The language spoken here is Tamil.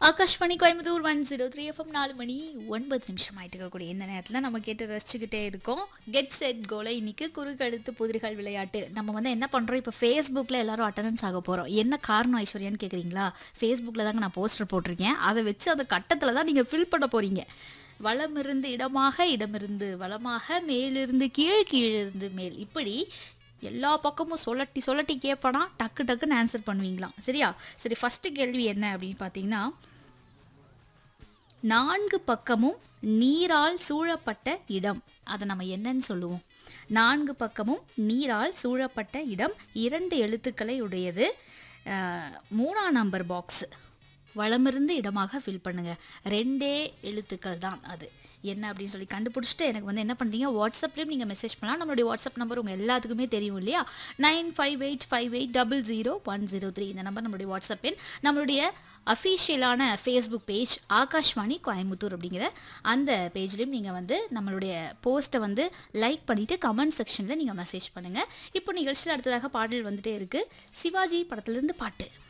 Akashvani Coimbatore one zero three FM நாலு மணி ஒன்பது நிமிஷம் ஆயிட்டு இருக்கக்கூடிய இந்த நேரத்தில் நம்ம கேட்டு ரசிச்சுக்கிட்டே இருக்கோம் கெட் செட் கோலை இன்னைக்கு குறுக்கழுத்து புதிர்கள் விளையாட்டு நம்ம வந்து என்ன பண்ணுறோம் இப்போ ஃபேஸ்புக்கில் எல்லாரும் அட்டண்டன்ஸ் ஆக போகிறோம் என்ன காரணம் ஐஸ்வர்யான்னு கேட்குறீங்களா ஃபேஸ்புக்கில் தாங்க நான் போஸ்டர் போட்டிருக்கேன் அதை வச்சு அந்த கட்டத்தில் தான் நீங்கள் ஃபில் பண்ண போகிறீங்க வளமிருந்து இடமாக இடமிருந்து வளமாக மேலிருந்து கீழ் கீழிருந்து மேல் இப்படி எல்லா பக்கமும் சொல்லட்டி சொல்லட்டி கேட்பனா டக்கு டக்குன்னு ஆன்சர் பண்ணுவீங்களாம் சரியா சரி ஃபஸ்ட்டு கேள்வி என்ன அப்படின்னு பார்த்தீங்கன்னா நான்கு பக்கமும் நீரால் சூழப்பட்ட இடம் அதை நம்ம என்னன்னு சொல்லுவோம் நான்கு பக்கமும் நீரால் சூழப்பட்ட இடம் இரண்டு எழுத்துக்களை உடையது அஹ், மூணாம் நம்பர் பாக்ஸ் வளமிருந்து இடமாக ஃபில் பண்ணுங்க ரெண்டே எழுத்துக்கள் தான் அது என்ன அப்படின்னு சொல்லி கண்டுபிடிச்சிட்டு எனக்கு வந்து என்ன பண்ணுறீங்க வாட்ஸ்அப்லேயும் நீங்கள் மெசேஜ் பண்ணலாம் நம்மளுடைய வாட்ஸ்அப் நம்பர் உங்கள் எல்லாத்துக்குமே தெரியும் இல்லையா nine five eight five eight double zero one zero three இந்த நம்பர் நம்மளுடைய வாட்ஸ்அப் எண் நம்மளுடைய அஃபீஷியலான ஃபேஸ்புக் பேஜ் ஆகாஷ்வாணி கோயம்புத்தூர் அப்படிங்கிற அந்த பேஜ்லேயும் நீங்கள் வந்து நம்மளுடைய போஸ்ட்டை வந்து லைக் பண்ணிவிட்டு கமெண்ட் செக்ஷனில் நீங்கள் மெசேஜ் பண்ணுங்கள் இப்போ நிகழ்ச்சியில் அடுத்ததாக பாடல் வந்துட்டே இருக்குது சிவாஜி படத்துலேருந்து பாட்டு